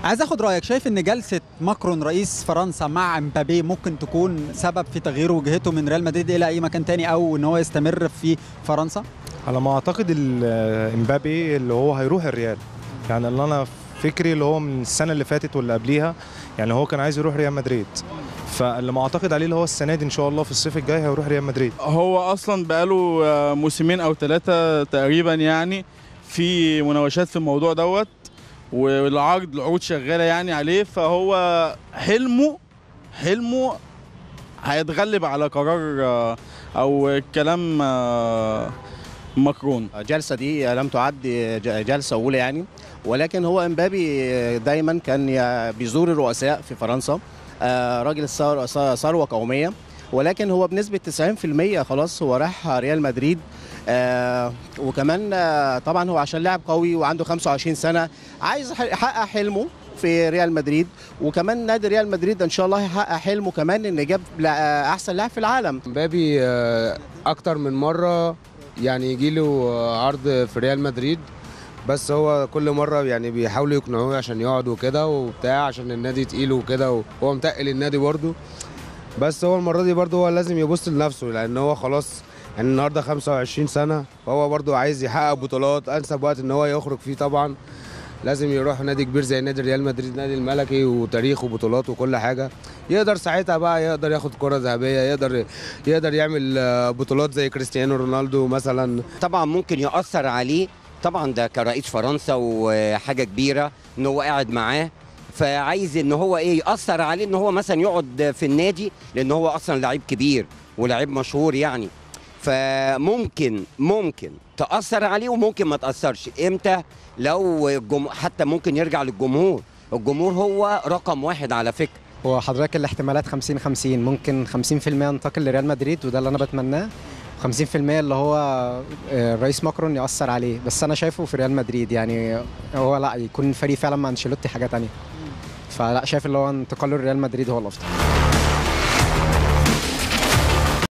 عايز اخد رايك شايف ان جلسه ماكرون رئيس فرنسا مع امبابي ممكن تكون سبب في تغيير وجهته من ريال مدريد الى اي مكان تاني او ان هو يستمر في فرنسا على ما اعتقد ال- امبابي اللي هو هيروح الريال يعني اللي انا فكري اللي هو من السنه اللي فاتت واللي قبليها يعني هو كان عايز يروح ريال مدريد فاللي ما اعتقد عليه اللي هو السنه دي ان شاء الله في الصيف الجاي هيروح ريال مدريد هو اصلا بقاله آه، موسمين او ثلاثه تقريبا يعني في مناوشات في الموضوع دوت والعرض العروض شغاله يعني عليه فهو حلمه حلمه هيتغلب على قرار آه، او كلام آه، ماكرون الجلسه دي لم تعد ج- جلسه اولى يعني ولكن هو امبابي دايما كان ي- بيزور الرؤساء في فرنسا آه، راجل ثار- ث- ثروه قوميه ولكن هو بنسبه 90% خلاص هو راح ريال مدريد آه، وكمان آه، طبعا هو عشان لاعب قوي وعنده 25 سنه عايز يح- يحقق حلمه في ريال مدريد وكمان نادي ريال مدريد ان شاء الله هيحقق حلمه كمان ان جاب لا- احسن لاعب في العالم مبابي آه، اكتر من مره يعني يجي له عرض في ريال مدريد بس هو كل مره يعني بيحاولوا يقنعوه عشان يقعد وكده وبتاع عشان النادي تقيل وكده وهو متقل النادي برضه بس هو المره دي برضه هو لازم يبص لنفسه لان هو خلاص يعني النهارده 25 سنه فهو برضه عايز يحقق بطولات انسب وقت ان هو يخرج فيه طبعا لازم يروح نادي كبير زي نادي ريال مدريد نادي الملكي وتاريخ وبطولات وكل حاجه يقدر ساعتها بقى يقدر ياخد كره ذهبيه يقدر يقدر يعمل آه، بطولات زي كريستيانو رونالدو مثلا طبعا ممكن يأثر عليه طبعا ده كرئيس فرنسا وحاجة كبيرة ان هو قاعد معاه فعايز ان هو ايه يأثر عليه ان هو مثلا يقعد في النادي لان هو اصلا لعيب كبير ولاعيب مشهور يعني فممكن ممكن تأثر عليه وممكن ما تأثرش امتى لو الجم... حتى ممكن يرجع للجمهور الجمهور هو رقم واحد على فكرة هو حضرتك الاحتمالات 50 50 ممكن 50% ينتقل لريال مدريد وده اللي انا بتمناه 50% اللي هو آه، الرئيس ماكرون يأثر عليه بس انا شايفه في ريال مدريد يعني هو لا يكون فريق فعلا مع انشيلوتي حاجه تانية فلا شايف اللي هو انتقاله لريال مدريد هو الافضل